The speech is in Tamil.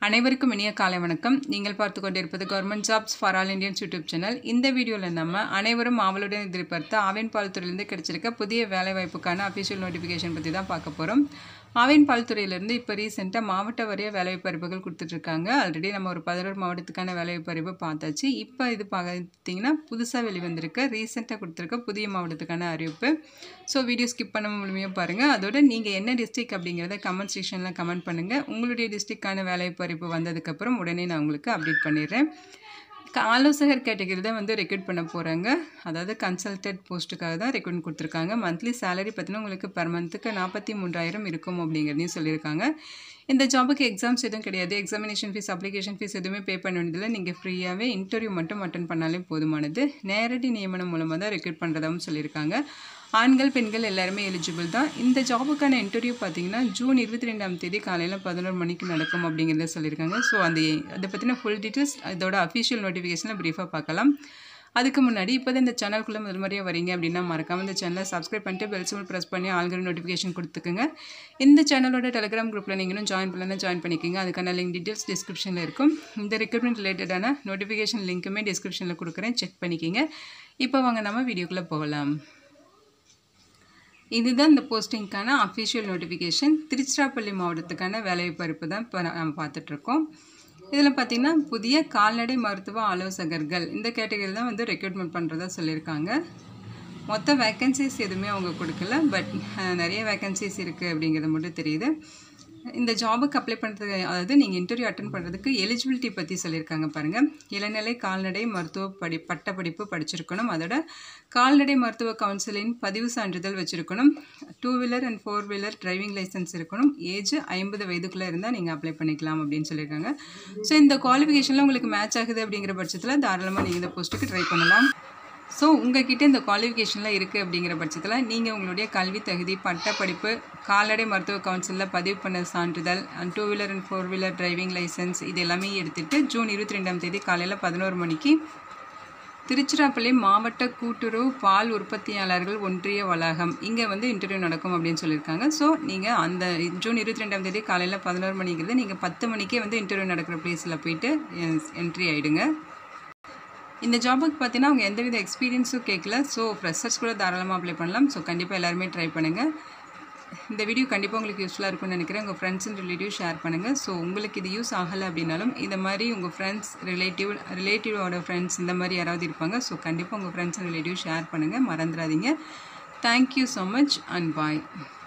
அனைவருக்கும் இனிய காலை வணக்கம் நீங்கள் பார்த்து கொண்டிருப்பது government jobs for all Indians YouTube channel இந்த வீடியோவில் நம்ம அனைவரும் ஆவலுடன் எதிர்பார்த்த ஆவின் பால் துறையிலிருந்து கிடைச்சிருக்க புதிய வேலைவாய்ப்புக்கான அஃபிஷியல் நோட்டிஃபிகேஷன் பற்றி தான் பார்க்க போகிறோம் ஆவின் பால் துறையிலேருந்து இப்போ ரீசெண்டாக மாவட்ட வாரிய வேலைவாய்ப்பு அறிவிப்புகள் கொடுத்துட்ருக்காங்க ஆல்ரெடி நம்ம ஒரு பதினோரு மாவட்டத்துக்கான வேலைவாய்ப்பு அறிவிப்பு பார்த்தாச்சு இப்போ இது பார்த்தீங்கன்னா புதுசாக வெளிவந்திருக்க ரீசெண்டாக கொடுத்துருக்க புதிய மாவட்டத்துக்கான அறிவிப்பு ஸோ வீடியோ ஸ்கிப் பண்ண முழுமையாக பாருங்கள் அதோட நீங்கள் என்ன டிஸ்ட்ரிக் அப்படிங்கிறத கமெண்ட் செக்ஷனில் கமெண்ட் பண்ணுங்கள் உங்களுடைய டிஸ்ட்ரிக்டான வேலைவாய்ப்பு அறிவிப்பு வந்ததுக்கப்புறம் உடனே நான் உங்களுக்கு அப்டேட் பண்ணிடுறேன் க- ஆலோசகர் கேட்டகரி தான் வந்து ரெக்ரூட் பண்ண போகிறாங்க அதாவது கன்சல்டன்ட் போஸ்ட்டுக்காக தான் ரெக்ரூட் கொடுத்துருக்காங்க மந்த்லி சேலரி பார்த்தீங்கன்னா உங்களுக்கு பர் மந்த்துக்கு நாற்பத்தி மூன்றாயிரம் இருக்கும் அப்படிங்கிறதையும் சொல்லியிருக்காங்க இந்த ஜாபுக்கு எக்ஸாம்ஸ் எதுவும் கிடையாது எக்ஸாமினேஷன் ஃபீஸ் அப்ளிகேஷன் ஃபீஸ் எதுவுமே பே பண்ண வேண்டியதில்லை நீங்கள் ஃப்ரீயாகவே இன்டர்வியூ மட்டும் அட்டன் பண்ணாலே போதுமானது நேரடி நியமனம் மூலமாக தான் ரெக்ரூட் பண்ணுறதாகவும் சொல்லியிருக்காங்க ஆண்கள் பெண்கள் எல்லாருமே எலிஜிபிள் தான் இந்த ஜாபுக்கான இன்டர்வியூ பார்த்தீங்கன்னா ஜூன் இருபத்தி ரெண்டாம் தேதி காலையில் பதினோரு மணிக்கு நடக்கும் அப்படிங்கிறத சொல்லியிருக்காங்க ஸோ அந்த அதை பற்றின ஃபுல் டீட்டெயில்ஸ் இதோட அஃபிஷியல் நோட்டிஃபிகேஷனை ப்ரீஃபாக பார்க்கலாம் அதுக்கு முன்னாடி இப்போ இந்த சேனலுக்குள்ளே முதல் முறையாக வரீங்க அப்படின்னா மறக்காம இந்த சேனலை சப்ஸ்கிரைப் பண்ணிட்டு பெல் சிம்பிள் ப்ரெஸ் பண்ணி ஆல்கிற நோட்டிஃபிகேஷன் கொடுத்துக்குங்க இந்த சேனலோட டெலிகிராம் குரூப்பில் நீங்களும் ஜாயின் பண்ணலாம் ஜாயின் பண்ணிக்கோங்க அதுக்கான லிங்க் டீட்டெயில்ஸ் டிஸ்கிரிப்ஷனில் இருக்கும் இந்த ரெக்ரூட்மெண்ட் ரிலேட்டடான நோட்டிஃபிகேஷன் லிங்க்குமே டிஸ்கிரிப்ஷனில் கொடுக்குறேன் செக் பண்ணிக்கிங்க இப்போ வாங்க நம்ம வீடியோக்குள்ளே போகலாம் இதுதான் இந்த போஸ்டிங்க்கான அஃபிஷியல் நோட்டிஃபிகேஷன் திருச்சிராப்பள்ளி மாவட்டத்துக்கான வேலைவாய்ப்பு அறிவிப்பு தான் இப்போ நம்ம பார்த்துட்ருக்கோம் இதில் பார்த்தீங்கன்னா புதிய கால்நடை மருத்துவ ஆலோசகர்கள் இந்த கேட்டகரியில் தான் வந்து ரெக்ரூட்மெண்ட் பண்ணுறதா சொல்லியிருக்காங்க மொத்த வேக்கன்சிஸ் எதுவுமே அவங்க கொடுக்கல பட் நிறைய வேக்கன்சிஸ் இருக்குது அப்படிங்கிறது மட்டும் தெரியுது இந்த ஜாபுக்கு அப்ளை பண்ணுறதுக்கு அதாவது நீங்கள் இன்டர்வியூ அட்டன் பண்ணுறதுக்கு எலிஜிபிலிட்டி பற்றி சொல்லியிருக்காங்க பாருங்கள் இளநிலை கால்நடை மருத்துவ படி பட்ட படிப்பு படிச்சிருக்கணும் அதோட கால்நடை மருத்துவ கவுன்சிலின் பதிவு சான்றிதழ் வச்சுருக்கணும் two wheeler and four wheeler driving licence இருக்கணும் ஏஜ் ஐம்பது வயதுக்குள்ளே இருந்தால் நீங்கள் அப்ளை பண்ணிக்கலாம் அப்படின்னு சொல்லியிருக்காங்க ஸோ இந்த குவாலிஃபிகேஷனில் உங்களுக்கு மேட்ச் ஆகுது அப்படிங்கிற பட்சத்தில் தாராளமாக நீங்கள் இந்த போஸ்ட்டுக்கு ட்ரை பண்ணலாம் ஸோ உங்ககிட்ட இந்த குவாலிஃபிகேஷன்லாம் இருக்குது அப்படிங்கிற பட்சத்தில் நீங்கள் உங்களுடைய கல்வி தகுதி பட்ட படிப்பு கால்நடை மருத்துவ கவுன்சிலில் பதிவு பண்ண சான்றிதழ் two wheeler and four wheeler driving licence இது எல்லாமே எடுத்துகிட்டு ஜூன் இருபத்தி ரெண்டாம் தேதி காலையில் பதினோரு மணிக்கு திருச்சிராப்பள்ளி மாவட்ட கூட்டுறவு பால் உற்பத்தியாளர்கள் ஒன்றிய வளாகம் இங்கே வந்து இன்டர்வியூ நடக்கும் அப்படின்னு சொல்லியிருக்காங்க ஸோ நீங்கள் அந்த ஜூன் இருபத்தி ரெண்டாம் தேதி காலையில் பதினோரு மணிங்கிறது நீங்கள் பத்து மணிக்கே வந்து இன்டர்வியூ நடக்கிற பிளேஸில் போயிட்டு என்ட்ரி ஆகிடுங்க இந்த ஜாபுக்கு பார்த்தீங்கன்னா அவங்க எந்தவித எக்ஸ்பீரியன்ஸும் கேட்கல ஸோ ஃப்ரெஷர்ஸ் கூட தாராளமாக அப்ளை பண்ணலாம் ஸோ கண்டிப்பாக எல்லாருமே ட்ரை பண்ணுங்கள் இந்த வீடியோ கண்டிப்பாக உங்களுக்கு யூஸ்ஃபுல்லாக இருக்கும்னு நினைக்கிறேன் உங்கள் ஃப்ரெண்ட்ஸ் அண்ட் ரிலேட்டிவ் ஷேர் பண்ணுங்கள் ஸோ உங்களுக்கு இது யூஸ் ஆகலை அப்படின்னாலும் இந்த மாதிரி உங்கள் ஃப்ரெண்ட்ஸ் ரிலேட்டிவ் ரிலேட்டிவோட ஃப்ரெண்ட்ஸ் இந்த மாதிரி யாராவது இருப்பாங்க ஸோ கண்டிப்பாக உங்கள் ஃப்ரெண்ட்ஸ் அண்ட் ரிலேட்டிவ் ஷேர் பண்ணுங்கள் மறந்துடாதீங்க thank you so much and bye